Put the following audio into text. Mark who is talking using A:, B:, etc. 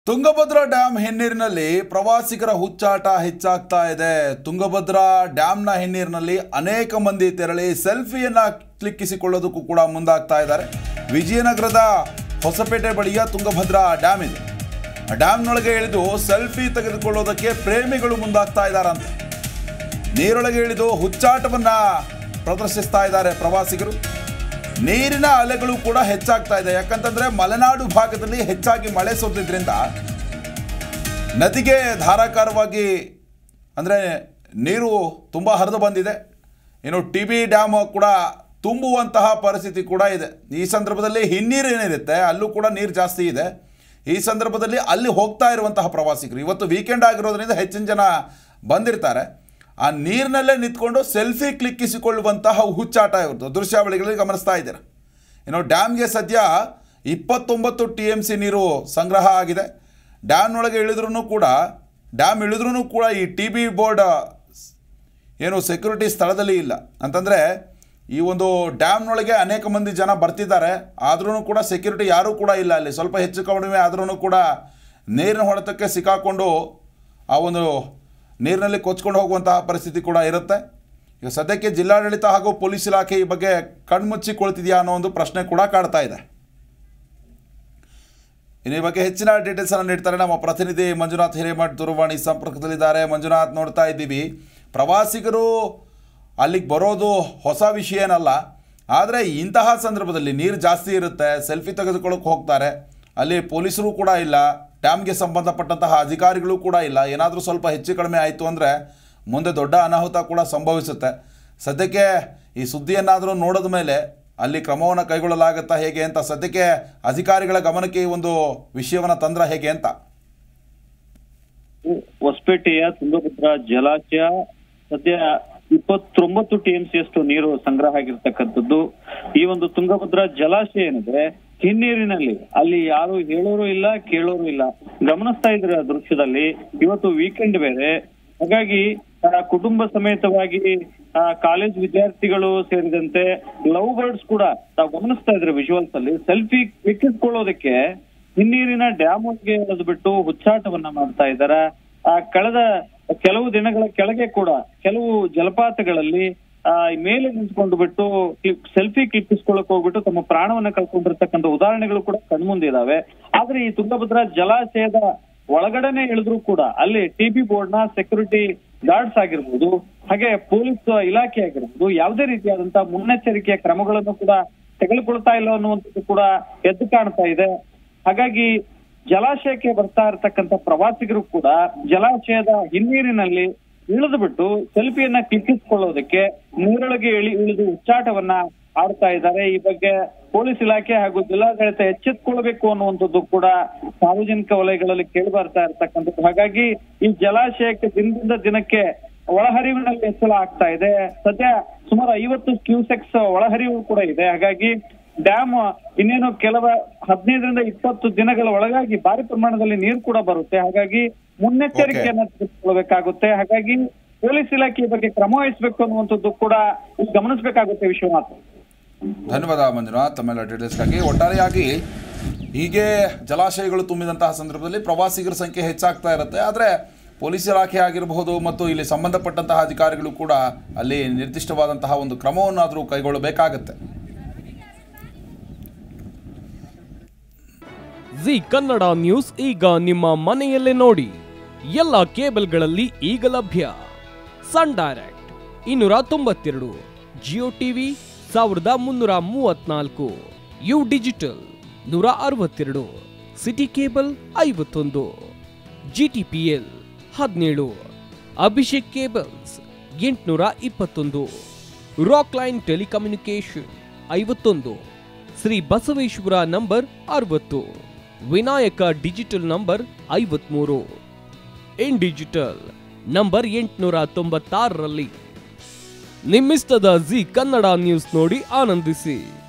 A: Tungabhadra dam ಹಿನ್ನೀರಿನಲ್ಲಿ ಪ್ರವಾಸಿಗರ ಹುಚ್ಚಾಟ ಹೆಚ್ಚಾಗ್ತಾ ಇದೆ ತುಂಗಭದ್ರಾ ಡ್ಯಾಮ್ನ ಹಿನ್ನೀರಿನಲ್ಲಿ ಅನೇಕ ಮಂದಿ ತೆರಳಿ ಸೆಲ್ಫಿಯನ್ನ ಕ್ಲಿಕ್ಕಿಸಿಕೊಳ್ಳೋದಕ್ಕೂ ಕೂಡ ಮುಂದಾಗ್ತಾ ಇದ್ದಾರೆ ವಿಜಯನಗರದ ಹೊಸಪೇಟೆ ಬಳಿಯ ತುಂಗಭದ್ರಾ ಡ್ಯಾಮ್ ಇದೆ ಆ ಡ್ಯಾಮ್ನೊಳಗೆ ಇಳಿದು ಸೆಲ್ಫಿ ತೆಗೆದುಕೊಳ್ಳೋದಕ್ಕೆ ಪ್ರೇಮಿಗಳು ಮುಂದಾಗ್ತಾ ಇದ್ದಾರಂತೆ ನೀರೊಳಗೆ ಇಳಿದು ಹುಚ್ಚಾಟವನ್ನ ಪ್ರದರ್ಶಿಸ್ತಾ ಇದ್ದಾರೆ ಪ್ರವಾಸಿಗರು ನೀರಿನ ಅಲೆಗಳು ಕೂಡ ಹೆಚ್ಚಾಗ್ತಾ ಇದೆ ಯಾಕಂತಂದ್ರೆ ಮಲೆನಾಡು ಭಾಗದಲ್ಲಿ ಹೆಚ್ಚಾಗಿ ಮಳೆ ಸುರಿದ್ರಿಂದ ನದಿಗೆ ಧಾರಾಕಾರವಾಗಿ ಅಂದರೆ ನೀರು ತುಂಬ ಹರಿದು ಬಂದಿದೆ ಇನ್ನು ಟಿ ಬಿ ಡ್ಯಾಮ್ ಕೂಡ ತುಂಬುವಂತಹ ಪರಿಸ್ಥಿತಿ ಕೂಡ ಇದೆ ಈ ಸಂದರ್ಭದಲ್ಲಿ ಹಿನ್ನೀರು ಏನಿರುತ್ತೆ ಅಲ್ಲೂ ಕೂಡ ನೀರು ಜಾಸ್ತಿ ಇದೆ ಈ ಸಂದರ್ಭದಲ್ಲಿ ಅಲ್ಲಿ ಹೋಗ್ತಾ ಇರುವಂತಹ ಪ್ರವಾಸಿಗರು ಇವತ್ತು ವೀಕೆಂಡ್ ಆಗಿರೋದ್ರಿಂದ ಹೆಚ್ಚಿನ ಜನ ಬಂದಿರ್ತಾರೆ ಆ ನೀರಿನಲ್ಲೇ ನಿಂತ್ಕೊಂಡು ಸೆಲ್ಫಿ ಕ್ಲಿಕ್ಕಿಸಿಕೊಳ್ಳುವಂತಹ ಹುಚ್ಚಾಟ ಇವ್ರದ್ದು ದೃಶ್ಯಾವಳಿಗಳಲ್ಲಿ ಗಮನಿಸ್ತಾ ಇದ್ದೀರ ಇನ್ನು ಡ್ಯಾಮ್ಗೆ ಸದ್ಯ ಇಪ್ಪತ್ತೊಂಬತ್ತು ಟಿ ಎಮ್ ಸಿ ನೀರು ಸಂಗ್ರಹ ಆಗಿದೆ ಡ್ಯಾಮ್ನೊಳಗೆ ಇಳಿದ್ರೂ ಕೂಡ ಡ್ಯಾಮ್ ಇಳಿದ್ರೂ ಕೂಡ ಈ ಟಿ ಬಿ ಬೋರ್ಡ್ ಏನು ಸೆಕ್ಯೂರಿಟಿ ಸ್ಥಳದಲ್ಲಿ ಇಲ್ಲ ಅಂತಂದರೆ ಈ ಒಂದು ಡ್ಯಾಮ್ನೊಳಗೆ ಅನೇಕ ಮಂದಿ ಜನ ಬರ್ತಿದ್ದಾರೆ ಆದ್ರೂ ಕೂಡ ಸೆಕ್ಯೂರಿಟಿ ಯಾರೂ ಕೂಡ ಇಲ್ಲ ಅಲ್ಲಿ ಸ್ವಲ್ಪ ಹೆಚ್ಚು ಕಡಿಮೆ ಆದ್ರೂ ಕೂಡ ನೀರಿನ ಹೊಡೆತಕ್ಕೆ ಸಿಕ್ಕಾಕೊಂಡು ಆ ಒಂದು ನೀರಿನಲ್ಲಿ ಕೊಚ್ಕೊಂಡು ಹೋಗುವಂತಹ ಪರಿಸ್ಥಿತಿ ಕೂಡ ಇರುತ್ತೆ ಈಗ ಸದ್ಯಕ್ಕೆ ಜಿಲ್ಲಾಡಳಿತ ಹಾಗೂ ಪೊಲೀಸ್ ಇಲಾಖೆ ಈ ಬಗ್ಗೆ ಕಣ್ಮುಚ್ಚಿ ಕುಳಿತಿದೆಯಾ ಅನ್ನೋ ಒಂದು ಪ್ರಶ್ನೆ ಕೂಡ ಕಾಡ್ತಾ ಇದೆ ಇನ್ನು ಈ ಬಗ್ಗೆ ಹೆಚ್ಚಿನ ಡೀಟೇಲ್ಸ್ ಅನ್ನು ನೀಡ್ತಾರೆ ನಮ್ಮ ಪ್ರತಿನಿಧಿ ಮಂಜುನಾಥ್ ಹಿರೇಮಠ್ ದೂರವಾಣಿ ಸಂಪರ್ಕದಲ್ಲಿದ್ದಾರೆ ಮಂಜುನಾಥ್ ನೋಡ್ತಾ ಇದ್ದೀವಿ ಪ್ರವಾಸಿಗರು ಅಲ್ಲಿಗೆ ಬರೋದು ಹೊಸ ವಿಷಯ ಏನಲ್ಲ ಆದರೆ ಇಂತಹ ಸಂದರ್ಭದಲ್ಲಿ ನೀರು ಜಾಸ್ತಿ ಇರುತ್ತೆ ಸೆಲ್ಫಿ ತೆಗೆದುಕೊಳ್ಳೋಕೆ ಹೋಗ್ತಾರೆ ಅಲ್ಲಿ ಪೊಲೀಸರು ಕೂಡ ಇಲ್ಲ ಡ್ಯಾಮ್ಗೆ ಸಂಬಂಧಪಟ್ಟಂತಹ ಅಧಿಕಾರಿಗಳು ಕೂಡ ಇಲ್ಲ ಏನಾದರೂ ಸ್ವಲ್ಪ ಹೆಚ್ಚು ಕಡಿಮೆ ಆಯಿತು ಅಂದರೆ ಮುಂದೆ ದೊಡ್ಡ ಅನಾಹುತ ಕೂಡ ಸಂಭವಿಸುತ್ತೆ ಸದ್ಯಕ್ಕೆ ಈ ಸುದ್ದಿಯನ್ನಾದರೂ ನೋಡಿದ ಮೇಲೆ ಅಲ್ಲಿ ಕ್ರಮವನ್ನು ಕೈಗೊಳ್ಳಲಾಗುತ್ತಾ ಹೇಗೆ ಅಂತ ಸದ್ಯಕ್ಕೆ ಅಧಿಕಾರಿಗಳ ಗಮನಕ್ಕೆ ಈ ಒಂದು ವಿಷಯವನ್ನು ತಂದ್ರ ಹೇಗೆ ಅಂತ
B: ಹೊಸಪೇಟೆಯ ತುಂಗಭದ್ರಾ ಜಲಾಶಯ ಸದ್ಯ ಇಪ್ಪತ್ತೊಂಬತ್ತು ಟಿಎಂಸಿ ಅಷ್ಟು ನೀರು ಸಂಗ್ರಹ ಆಗಿರ್ತಕ್ಕಂಥದ್ದು ಈ ಒಂದು ತುಂಗಭದ್ರಾ ಜಲಾಶಯ ಏನಿದೆ ಹಿನ್ನೀರಿನಲ್ಲಿ ಅಲ್ಲಿ ಯಾರು ಹೇಳೋರು ಇಲ್ಲ ಕೇಳೋರು ಇಲ್ಲ ಗಮನಿಸ್ತಾ ಇದ್ರೆ ಆ ದೃಶ್ಯದಲ್ಲಿ ಇವತ್ತು ವೀಕೆಂಡ್ ಬೇರೆ ಹಾಗಾಗಿ ಆ, ಕುಟುಂಬ ಸಮೇತವಾಗಿ ಆ, ಕಾಲೇಜ್ ವಿದ್ಯಾರ್ಥಿಗಳು ಸೇರಿದಂತೆ ಲವ್ ಬರ್ಡ್ಸ್ ಕೂಡ ತಾವು ಗಮನಿಸ್ತಾ ಇದ್ರೆ ವಿಜುವಲ್ಸ್ ಅಲ್ಲಿ ಸೆಲ್ಫಿ ಕ್ಲಿಕ್ಕಿಸ್ಕೊಳ್ಳೋದಕ್ಕೆ ಹಿನ್ನೀರಿನ ಡ್ಯಾಮ್ ಒಳಗೆ ಎಳೆದು ಬಿಟ್ಟು ಹುಚ್ಚಾಟವನ್ನ ಮಾಡ್ತಾ ಇದ್ದಾರೆ ಆ ಕಳೆದ ಕೆಲವು ದಿನಗಳ ಕೆಳಗೆ ಕೂಡ ಕೆಲವು ಜಲಪಾತಗಳಲ್ಲಿ ಆ ಮೇಲೆ ನಿಂತ್ಕೊಂಡು ಬಿಟ್ಟು ಸೆಲ್ಫಿ ಕ್ಲಿಕ್ಕಿಸ್ಕೊಳ್ಳಕ್ ಹೋಗ್ಬಿಟ್ಟು ತಮ್ಮ ಪ್ರಾಣವನ್ನ ಕಳ್ಕೊಂಡಿರ್ತಕ್ಕಂಥ ಉದಾಹರಣೆಗಳು ಕೂಡ ಕಣ್ಮುಂದಿದಾವೆ ಆದ್ರೆ ಈ ತುಂಗಭದ್ರಾ ಜಲಾಶಯದ ಒಳಗಡೆನೆ ಇಳಿದ್ರು ಕೂಡ ಅಲ್ಲಿ ಟಿಬಿ ಬೋರ್ಡ್ ನ ಸೆಕ್ಯೂರಿಟಿ ಗಾರ್ಡ್ಸ್ ಆಗಿರ್ಬೋದು ಹಾಗೆ ಪೊಲೀಸ್ ಇಲಾಖೆ ಆಗಿರ್ಬೋದು ಯಾವುದೇ ರೀತಿಯಾದಂತಹ ಮುನ್ನೆಚ್ಚರಿಕೆಯ ಕ್ರಮಗಳನ್ನು ಕೂಡ ತೆಗೆದುಕೊಳ್ತಾ ಇಲ್ಲ ಅನ್ನುವಂಥದ್ದು ಕೂಡ ಎದ್ದು ಕಾಣ್ತಾ ಇದೆ ಹಾಗಾಗಿ ಜಲಾಶಯಕ್ಕೆ ಬರ್ತಾ ಇರತಕ್ಕಂತ ಪ್ರವಾಸಿಗರು ಕೂಡ ಜಲಾಶಯದ ಹಿನ್ನೀರಿನಲ್ಲಿ ಇಳಿದು ಬಿಟ್ಟು ಸೆಲ್ಫಿಯನ್ನ ಕ್ಲಿಕ್ಕಿಸ್ಕೊಳ್ಳೋದಕ್ಕೆ ನೀರೊಳಗೆ ಇಳಿ ಇಳಿದು ಉಚ್ಚಾಟವನ್ನ ಆಡ್ತಾ ಇದ್ದಾರೆ ಈ ಬಗ್ಗೆ ಪೊಲೀಸ್ ಇಲಾಖೆ ಹಾಗೂ ಜಿಲ್ಲಾಡಳಿತ ಎಚ್ಚೆತ್ಕೊಳ್ಬೇಕು ಅನ್ನುವಂಥದ್ದು ಕೂಡ ಸಾರ್ವಜನಿಕ ವಲಯಗಳಲ್ಲಿ ಕೇಳಿ ಬರ್ತಾ ಇರ್ತಕ್ಕಂಥದ್ದು ಹಾಗಾಗಿ ಈ ಜಲಾಶಯಕ್ಕೆ ದಿನದಿಂದ ದಿನಕ್ಕೆ ಒಳಹರಿವಿನಲ್ಲಿ ಹೆಚ್ಚಳ ಆಗ್ತಾ ಇದೆ ಸದ್ಯ ಸುಮಾರು ಐವತ್ತು ಕ್ಯೂಸೆಕ್ಸ್ ಒಳಹರಿವು ಕೂಡ ಇದೆ ಹಾಗಾಗಿ ಡ್ಯಾಮ್ ಇನ್ನೇನು ಕೆಲವ ಹದಿನೈದರಿಂದ ಇಪ್ಪತ್ತು ದಿನಗಳ ಒಳಗಾಗಿ ಭಾರಿ ಪ್ರಮಾಣದಲ್ಲಿ ನೀರು ಕೂಡ ಬರುತ್ತೆ ಹಾಗಾಗಿ ಮುನ್ನೆಚ್ಚರಿಕೆಯನ್ನ ತೆಗೆದುಕೊಳ್ಬೇಕಾಗುತ್ತೆ ಹಾಗಾಗಿ ಪೊಲೀಸ್ ಇಲಾಖೆ ಈ ಬಗ್ಗೆ ಕ್ರಮ ವಹಿಸಬೇಕು ಅನ್ನುವಂಥದ್ದು ಕೂಡ ಇಲ್ಲಿ ಗಮನಿಸಬೇಕಾಗುತ್ತೆ ವಿಶ್ವನಾಥ್
A: ಧನ್ಯವಾದ ಮಂಜುನಾಥ್ ತಮ್ಮೆಲ್ಲ ಡೀಟೇಲ್ಸ್ಗಾಗಿ ಒಟ್ಟಾರೆಯಾಗಿ ಹೀಗೆ ಜಲಾಶಯಗಳು ತುಂಬಿದಂತಹ ಸಂದರ್ಭದಲ್ಲಿ ಪ್ರವಾಸಿಗರ ಸಂಖ್ಯೆ ಹೆಚ್ಚಾಗ್ತಾ ಇರುತ್ತೆ ಆದರೆ ಪೊಲೀಸ್ ಇಲಾಖೆ ಆಗಿರಬಹುದು ಮತ್ತು ಇಲ್ಲಿ ಸಂಬಂಧಪಟ್ಟಂತಹ ಅಧಿಕಾರಿಗಳು ಕೂಡ ಅಲ್ಲಿ ನಿರ್ದಿಷ್ಟವಾದಂತಹ ಒಂದು ಕ್ರಮವನ್ನಾದರೂ ಕೈಗೊಳ್ಳಬೇಕಾಗತ್ತೆ
C: ಜಿ ಕನ್ನಡ ನ್ಯೂಸ್ ಈಗ ನಿಮ್ಮ ಮನೆಯಲ್ಲೇ ನೋಡಿ ಎಲ್ಲ ಕೇಬಲ್ಗಳಲ್ಲಿ ಈಗ ಲಭ್ಯ ಸನ್ ಡೈರೆಕ್ಟ್ ಇನ್ನೂರ ತೊಂಬತ್ತೆರಡು ಜಿಯೋ ಟಿವಿ ಸಾವಿರದ ಮುನ್ನೂರ ಮೂವತ್ನಾಲ್ಕು ಯು ಡಿಜಿಟಲ್ ನೂರ ಅರವತ್ತೆರಡು ಸಿಟಿ ಕೇಬಲ್ ಐವತ್ತೊಂದು ಜಿ ಟಿ ಪಿ ಎಲ್ ಹದಿನೇಳು ಅಭಿಷೇಕ್ ಕೇಬಲ್ಸ್ ಎಂಟುನೂರ ಇಪ್ಪತ್ತೊಂದು ರಾಕ್ ಲೈನ್ ಟೆಲಿಕಮ್ಯುನಿಕೇಶನ್ ಐವತ್ತೊಂದು ಶ್ರೀ ಬಸವೇಶ್ವರ ನಂಬರ್ ಅರವತ್ತು ವಿನಾಯಕ ಡಿಜಿಟಲ್ ನಂಬರ್ ಐವತ್ಮೂರು ಇನ್ ಡಿಜಿಟಲ್ ನಂಬರ್ ಎಂಟುನೂರ ತೊಂಬತ್ತಾರರಲ್ಲಿ ನಿಮ್ಮಿಸ್ತದ ಜಿ ಕನ್ನಡ ನ್ಯೂಸ್ ನೋಡಿ ಆನಂದಿಸಿ